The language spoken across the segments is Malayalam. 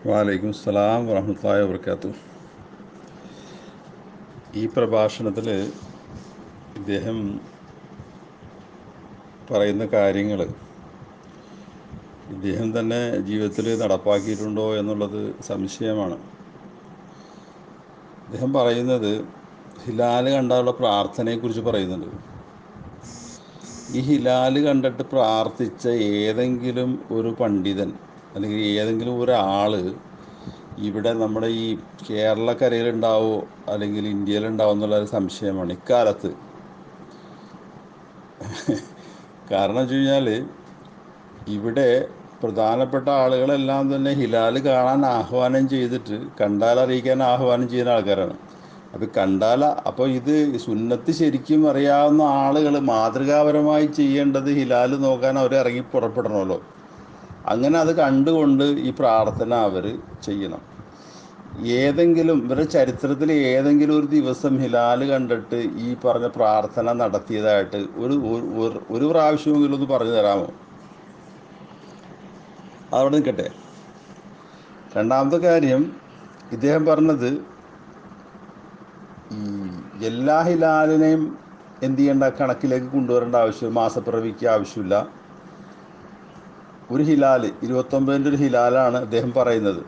വാലൈക്കും സ്സലാം വറഹമത്തല്ലാഹി വാബർക്കാത്തു ഈ പ്രഭാഷണത്തിൽ ഇദ്ദേഹം പറയുന്ന കാര്യങ്ങൾ ഇദ്ദേഹം തന്നെ ജീവിതത്തിൽ നടപ്പാക്കിയിട്ടുണ്ടോ എന്നുള്ളത് സംശയമാണ് ഇദ്ദേഹം പറയുന്നത് ഹിലാല് കണ്ടാലുള്ള പ്രാർത്ഥനയെക്കുറിച്ച് പറയുന്നുണ്ട് ഈ ഹിലാല് കണ്ടിട്ട് പ്രാർത്ഥിച്ച ഏതെങ്കിലും ഒരു പണ്ഡിതൻ അല്ലെങ്കിൽ ഏതെങ്കിലും ഒരാൾ ഇവിടെ നമ്മുടെ ഈ കേരളക്കരയിലുണ്ടാവോ അല്ലെങ്കിൽ ഇന്ത്യയിലുണ്ടാവോ എന്നുള്ളൊരു സംശയമാണ് ഇക്കാലത്ത് കാരണം വെച്ച് കഴിഞ്ഞാൽ ഇവിടെ പ്രധാനപ്പെട്ട ആളുകളെല്ലാം തന്നെ ഹിലാല് കാണാൻ ആഹ്വാനം ചെയ്തിട്ട് കണ്ടാൽ അറിയിക്കാൻ ആഹ്വാനം ചെയ്യുന്ന ആൾക്കാരാണ് അപ്പോൾ കണ്ടാൽ അപ്പോൾ ഇത് സുന്നത്ത് ശരിക്കും അറിയാവുന്ന ആളുകൾ മാതൃകാപരമായി ചെയ്യേണ്ടത് ഹിലാല് നോക്കാൻ അവർ ഇറങ്ങി പുറപ്പെടണമല്ലോ അങ്ങനെ അത് കണ്ടുകൊണ്ട് ഈ പ്രാർത്ഥന അവർ ചെയ്യണം ഏതെങ്കിലും ഇവരുടെ ചരിത്രത്തിൽ ഏതെങ്കിലും ഒരു ദിവസം ഹിലാല് കണ്ടിട്ട് ഈ പറഞ്ഞ പ്രാർത്ഥന നടത്തിയതായിട്ട് ഒരു ഒരു- ഒരു പ്രാവശ്യമെങ്കിലും ഒന്ന് പറഞ്ഞു തരാമോ അതവിടെ നിൽക്കട്ടെ രണ്ടാമത്തെ കാര്യം ഇദ്ദേഹം പറഞ്ഞത് ഈ എല്ലാ ഹിലാലിനെയും എന്ത് ചെയ്യേണ്ട കണക്കിലേക്ക് കൊണ്ടുവരേണ്ട ആവശ്യം മാസപ്പിറവിക്ക് ആവശ്യമില്ല ഒരു ഹിലാല് ഇരുപത്തൊമ്പതിൻ്റെ ഒരു ഹിലാലാണ് അദ്ദേഹം പറയുന്നത്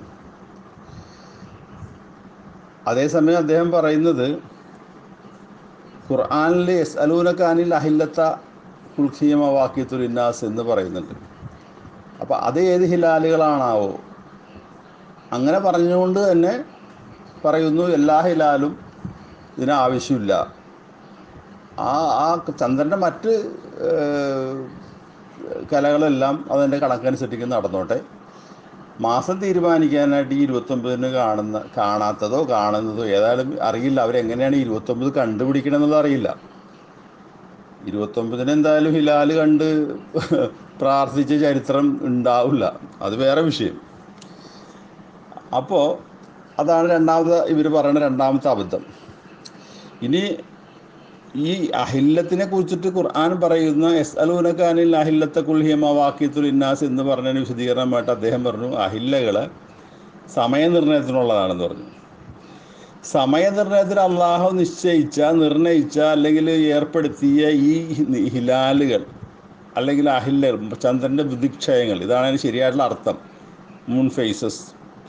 അതേസമയം അദ്ദേഹം പറയുന്നത് ഖുർആാനിൽ എസ് അലൂനക്കാനിൽ അഹില്ലത്ത കുൽഖിയമ വാക്യത്തുൽ ഇന്നാസ് എന്ന് പറയുന്നുണ്ട് അപ്പോൾ അത് ഏത് ഹിലാലുകളാണാവോ അങ്ങനെ പറഞ്ഞുകൊണ്ട് തന്നെ പറയുന്നു എല്ലാ ഹിലാലും ഇതിന് ആവശ്യമില്ല ആ ആ ചന്ദ്രൻ്റെ മറ്റ് ഏഹ്, കലകളെല്ലാം അതിൻ്റെ കണക്കനുസരിച്ച് നടന്നോട്ടെ മാസം തീരുമാനിക്കാനായിട്ട് ഈ ഇരുപത്തൊമ്പതിന് കാണുന്ന കാണാത്തതോ കാണുന്നതോ ഏതായാലും അറിയില്ല അവരെങ്ങനെയാണ് ഈ ഇരുപത്തൊമ്പത് കണ്ടുപിടിക്കണമെന്നുള്ളത് അറിയില്ല ഇരുപത്തൊമ്പതിന് എന്തായാലും ഹിലാല് കണ്ട് പ്രാർത്ഥിച്ച ചരിത്രം ഉണ്ടാവില്ല അത് വേറെ വിഷയം അപ്പോൾ അതാണ് രണ്ടാമത്തെ ഇവർ പറയുന്ന രണ്ടാമത്തെ അബദ്ധം ഇനി ഈ അഹില്ലത്തിനെ കുറിച്ചിട്ട് ഖുർആൻ പറയുന്ന എസ് അലൂനക്കാനിൽ അഹില്ലത്തെ കുൽഹിയമ വാക്യത്തുൽ ഇന്നാസ് എന്ന് പറഞ്ഞതിന് വിശദീകരണമായിട്ട് അദ്ദേഹം പറഞ്ഞു അഹില്ലകൾ സമയനിർണയത്തിനുള്ളതാണെന്ന് പറഞ്ഞു സമയനിർണയത്തിൽ അള്ളാഹു നിശ്ചയിച്ച നിർണയിച്ച അല്ലെങ്കിൽ ഏർപ്പെടുത്തിയ ഈ ഹി- ഹിലാലുകൾ അല്ലെങ്കിൽ അഹില്ലകൾ ചന്ദ്രൻ്റെ ബുദ്ധിക്ഷയങ്ങൾ ഇതാണ് അതിന് ശരിയായിട്ടുള്ള അർത്ഥം മൂൺ ഫേസസ്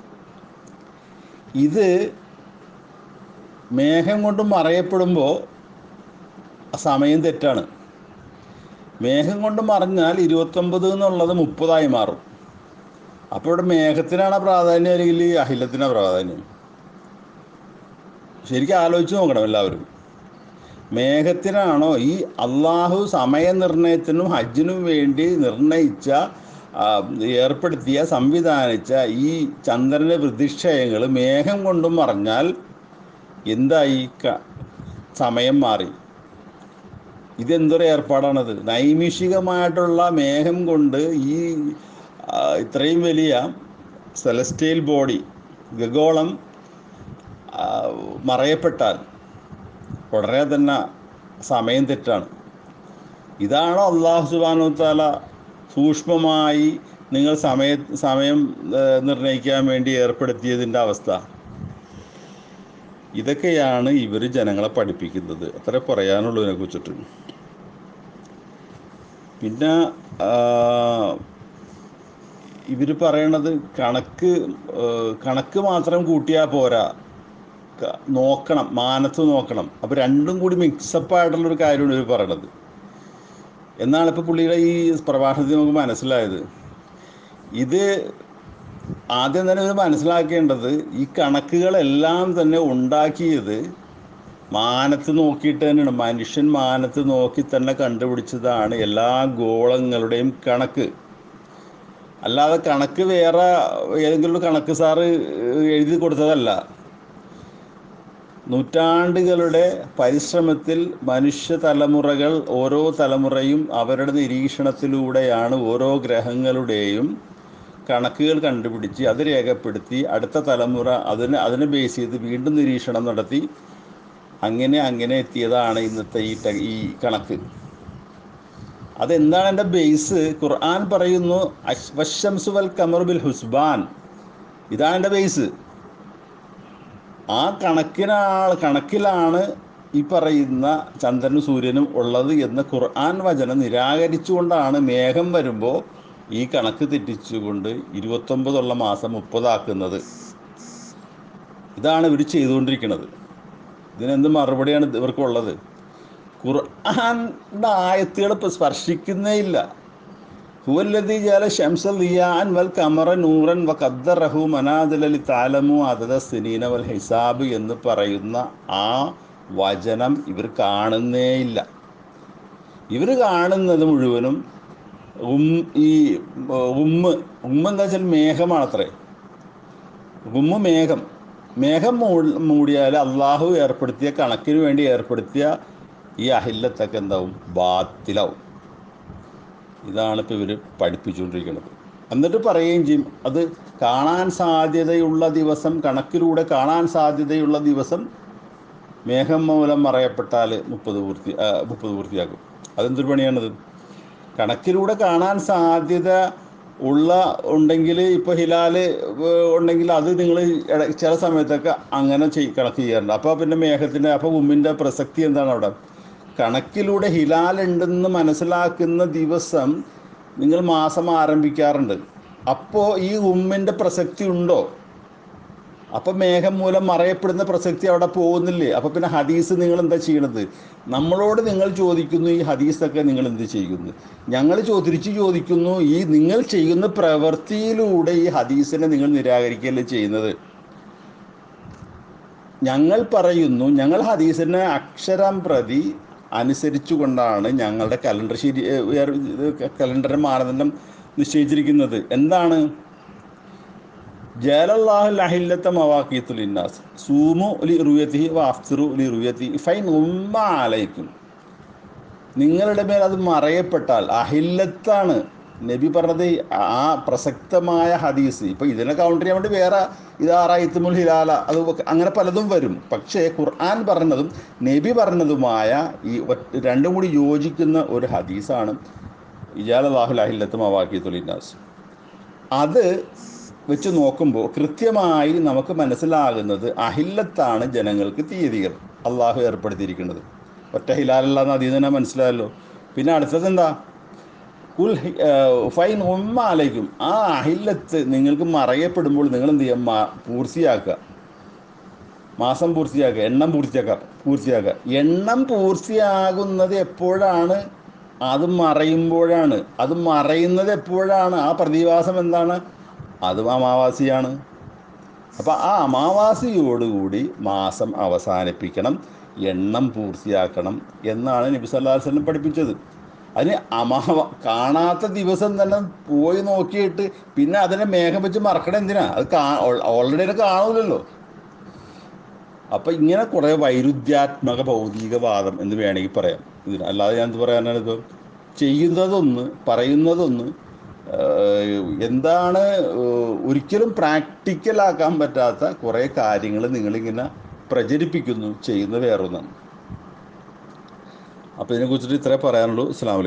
ഇത് മേഘം കൊണ്ട് മറയപ്പെടുമ്പോൾ സമയം തെറ്റാണ് മേഘം കൊണ്ട് മറിഞ്ഞാൽ ഇരുപത്തൊമ്പത് എന്നുള്ളത് മുപ്പതായി മാറും അപ്പോൾ ഇവിടെ മേഘത്തിനാണ് പ്രാധാന്യം അല്ലെങ്കിൽ അഹിലത്തിനാണ് പ്രാധാന്യം ശരിക്കും ആലോചിച്ച് നോക്കണം എല്ലാവരും മേഘത്തിനാണോ ഈ അള്ളാഹു സമയനിർണയത്തിനും ഹജ്ജിനും വേണ്ടി നിർണയിച്ച ആ, ഏർപ്പെടുത്തിയ സംവിധാനിച്ച ഈ ചന്ദ്രൻ്റെ പ്രതിക്ഷയങ്ങൾ മേഘം കൊണ്ടും മറിഞ്ഞാൽ എന്തായി ക- സമയം മാറി ഇതെന്തൊരു ഏർപ്പാടാണത് നൈമിഷികമായിട്ടുള്ള മേഘം കൊണ്ട് ഈ ആ, ഇത്രയും വലിയ സെലസ്റ്റൈൽ ബോഡി ഗഗോളം ആ, മറയപ്പെട്ടാൽ ഉടനെ തന്നെ സമയം തെറ്റാണ് ഇതാണോ അള്ളാഹു സുബാനു താല സൂക്ഷ്മമായി നിങ്ങൾ സമയ സമയം ഏ, നിർണ്ണയിക്കാൻ വേണ്ടി ഏർപ്പെടുത്തിയതിൻ്റെ അവസ്ഥ ഇതൊക്കെയാണ് ഇവർ ജനങ്ങളെ പഠിപ്പിക്കുന്നത് അത്ര പറയാനുള്ളൂ ഇതിനെ കുറിച്ചിട്ട് പിന്നെ ഇവർ പറയണത് കണക്ക് ആ, കണക്ക് മാത്രം കൂട്ടിയാൽ പോരാ ക- നോക്കണം മാനത്ത് നോക്കണം അപ്പോൾ രണ്ടും കൂടി മിക്സപ്പ് ആയിട്ടുള്ളൊരു കാര്യമാണ് ഇവർ പറയണത് എന്നാണ് ഇപ്പോൾ പുള്ളിയുടെ ഈ പ്രഭാഷണത്തിൽ നമുക്ക് മനസ്സിലായത് ഇത് ആദ്യം തന്നെ ഇവർ മനസ്സിലാക്കേണ്ടത് ഈ കണക്കുകളെല്ലാം തന്നെ ഉണ്ടാക്കിയത് മാനത്ത് നോക്കിയിട്ട് തന്നെയാണ് മനുഷ്യൻ മാനത്ത് നോക്കി തന്നെ കണ്ടുപിടിച്ചതാണ് എല്ലാ ഗോളങ്ങളുടെയും കണക്ക് അല്ലാതെ കണക്ക് വേറെ ഏതെങ്കിലും ഒരു കണക്ക് സാറ് എഴുതി കൊടുത്തതല്ല നൂറ്റാണ്ടുകളുടെ പരിശ്രമത്തിൽ മനുഷ്യ തലമുറകൾ ഓരോ തലമുറയും അവരുടെ നിരീക്ഷണത്തിലൂടെയാണ് ഓരോ ഗ്രഹങ്ങളുടെയും കണക്കുകൾ കണ്ടുപിടിച്ച് അത് രേഖപ്പെടുത്തി അടുത്ത തലമുറ അതിനെ അതിനെ ബേസ് ചെയ്ത് വീണ്ടും നിരീക്ഷണം നടത്തി അങ്ങനെ അങ്ങനെ എത്തിയതാണ് ഇന്നത്തെ ഈ ടെ- ഈ കണക്ക് അതെന്താണ് എൻ്റെ ബേസ് ഖുർആൻ പറയുന്നു അശ്- വശംസു വൽ കമർ ബിൽ ഹുസ്ബാൻ ഇതാണ് എൻ്റെ ബേസ് ആ കണക്കിനാൾ കണക്കിലാണ് ഈ പറയുന്ന ചന്ദ്രനും സൂര്യനും ഉള്ളത് എന്ന് ഖുർആൻ വചനം നിരാകരിച്ചുകൊണ്ടാണ് മേഘം വരുമ്പോൾ ഈ കണക്ക് തെറ്റിച്ചുകൊണ്ട് ഇരുപത്തൊമ്പതുള്ള മാസം മുപ്പതാക്കുന്നത് ഇതാണ് ഇവർ ചെയ്തുകൊണ്ടിരിക്കുന്നത് ഇതിനെന്ത് മറുപടിയാണ് ഇവർക്കുള്ളത് ഖുർആൻ്റെ ആയത്തുകൾ ഇപ്പോൾ സ്പർശിക്കുന്നേ ഇല്ല ഹുവല്ലതി ജാല ഷംസൽ ദിയാൻ വൽ കമറ നൂറൻ വ ഖദ്ദറഹു മനാദിലലി താലമു അതദ സിനീന വൽ ഹിസാബ് എന്ന് പറയുന്ന ആ വചനം ഇവർ കാണുന്നേയില്ല ഇവർ കാണുന്നത് മുഴുവനും ഉം ഈ ഉമ്മ് ഉമ്മ എന്താ വെച്ചാൽ മേഘമാണത്രേ ഉമ്മ് മേഘം മേഘം മൂടി മൂടിയാൽ അള്ളാഹു ഏർപ്പെടുത്തിയ കണക്കിന് വേണ്ടി ഏർപ്പെടുത്തിയ ഈ അഹില്ലത്തൊക്കെ എന്താവും ബാത്തിലാവും ഇതാണ് ഇപ്പോൾ ഇവർ പഠിപ്പിച്ചുകൊണ്ടിരിക്കുന്നത് എന്നിട്ട് പറയുകയും ചെയ്യും അത് കാണാൻ സാധ്യതയുള്ള ദിവസം കണക്കിലൂടെ കാണാൻ സാധ്യതയുള്ള ദിവസം മേഘം മൂലം മറയപ്പെട്ടാൽ മുപ്പത് പൂർത്തി ആ, മുപ്പത് പൂർത്തിയാക്കും അതെന്തൊരു പണിയാണത് കണക്കിലൂടെ കാണാൻ സാധ്യത ഉള്ള ഉണ്ടെങ്കിൽ ഇപ്പോൾ ഹിലാല് ഉണ്ടെങ്കിൽ അത് നിങ്ങൾ ചില സമയത്തൊക്കെ അങ്ങനെ ചെയ് കണക്ക് ചെയ്യാറുണ്ട് അപ്പോൾ പിന്നെ മേഘത്തിൻ്റെ അപ്പോൾ ഉമ്മിൻ്റെ പ്രസക്തി എന്താണ് അവിടെ കണക്കിലൂടെ ഹിലാൽ ഉണ്ടെന്ന് മനസ്സിലാക്കുന്ന ദിവസം നിങ്ങൾ മാസം ആരംഭിക്കാറുണ്ട് അപ്പോൾ ഈ ഉമ്മിൻ്റെ പ്രസക്തി ഉണ്ടോ അപ്പം മേഘം മൂലം മറയപ്പെടുന്ന പ്രസക്തി അവിടെ പോകുന്നില്ലേ അപ്പം പിന്നെ ഹദീസ് നിങ്ങൾ എന്താ ചെയ്യണത് നമ്മളോട് നിങ്ങൾ ചോദിക്കുന്നു ഈ ഹദീസൊക്കെ നിങ്ങൾ എന്ത് ചെയ്യുന്നു ഞങ്ങൾ ചോ തിരിച്ച് ചോദിക്കുന്നു ഈ നിങ്ങൾ ചെയ്യുന്ന പ്രവൃത്തിയിലൂടെ ഈ ഹദീസിനെ നിങ്ങൾ നിരാകരിക്കുകയല്ലേ ചെയ്യുന്നത് ഞങ്ങൾ പറയുന്നു ഞങ്ങൾ ഹദീസിനെ അക്ഷരം പ്രതി അനുസരിച്ചുകൊണ്ടാണ് ഞങ്ങളുടെ കലണ്ടർ ശരി കലണ്ടർ മാനദണ്ഡം നിശ്ചയിച്ചിരിക്കുന്നത് എന്താണ് ജലല്ലാഹുൽ അഹില്ലത്ത മവാഖീത്തുൽ ഇന്നാസ് സൂമു ലി റുയത്തിഹി വാഫ്തിറു ലി റുയത്തി ഫൈൻ ഉമ്മ അലൈക്കും നിങ്ങളുടെ മേൽ അത് മറയപ്പെട്ടാൽ അഹില്ലത്താണ് നബി പറഞ്ഞത് ആ പ്രസക്തമായ ഹദീസ് ഇപ്പൊ ഇതിനെ കൗണ്ടർ ചെയ്യാൻ വേണ്ടി വേറെ ഇത് ആറായിത്തുമുൽ ഹിലാല അത് അങ്ങനെ പലതും വരും പക്ഷേ ഖുർആൻ പറഞ്ഞതും നബി പറഞ്ഞതുമായ ഈ ഒറ്റ- രണ്ടും കൂടി യോജിക്കുന്ന ഒരു ഹദീസാണ് ഇജാലാഹുൽ അഹില്ലത്ത് മവാഖീത്തുൽ ഇന്നാസ് അത് വെച്ച് നോക്കുമ്പോൾ കൃത്യമായി നമുക്ക് മനസ്സിലാകുന്നത് അഹില്ലത്താണ് ജനങ്ങൾക്ക് തീയതികൾ അള്ളാഹു ഏർപ്പെടുത്തിയിരിക്കുന്നത് ഒറ്റ ഹിലാലല്ലാന്ന് അതിൽ തന്നെ മനസ്സിലായല്ലോ പിന്നെ അടുത്തത് എന്താ കുൽ ഹി- ഏർ ഫൈൻ ഉമ്മ ആലയ്ക്കും ആ അഹില്ലത്ത് നിങ്ങൾക്ക് മറയപ്പെടുമ്പോൾ നിങ്ങൾ എന്ത് ചെയ്യുക മ- പൂർത്തിയാക്കുക മാസം പൂർത്തിയാക്കുക എണ്ണം പൂർത്തിയാക്കുക പൂർത്തിയാക്കുക എണ്ണം പൂർത്തിയാകുന്നത് എപ്പോഴാണ് അത് മറയുമ്പോഴാണ് അത് മറയുന്നത് എപ്പോഴാണ് ആ പ്രതിഭാസം എന്താണ് അതും അമാവാസിയാണ് അപ്പം ആ അമാവാസിയോടുകൂടി മാസം അവസാനിപ്പിക്കണം എണ്ണം പൂർത്തിയാക്കണം എന്നാണ് നബി സല്ലല്ലാഹു അലൈഹി വസല്ലം പഠിപ്പിച്ചത് അതിന് അമാവ കാണാത്ത ദിവസം തന്നെ പോയി നോക്കിയിട്ട് പിന്നെ അതിനെ മേഘം വെച്ച് മറക്കണം എന്തിനാ അത് കാ ഓൾറെഡി അത് കാണൂലല്ലോ അപ്പൊ ഇങ്ങനെ കുറെ വൈരുദ്ധ്യാത്മക ഭൗതികവാദം എന്ന് വേണമെങ്കിൽ പറയാം ഇതിന് അല്ലാതെ ഞാൻ എന്ത് പറയാനാണ് ഇത് ചെയ്യുന്നതൊന്ന് പറയുന്നതൊന്ന് ഏഹ്, എന്താണ് ഏഹ്, ഒരിക്കലും പ്രാക്ടിക്കലാക്കാൻ പറ്റാത്ത കുറേ കാര്യങ്ങൾ നിങ്ങളിങ്ങനെ പ്രചരിപ്പിക്കുന്നു ചെയ്യുന്നത് വേറൊന്നാണ് അപ്പോൾ ഇതിനെക്കുറിച്ചിട്ട് ഇത്രേ പറയാനുള്ളൂ അസ്സാം വലൈക്കും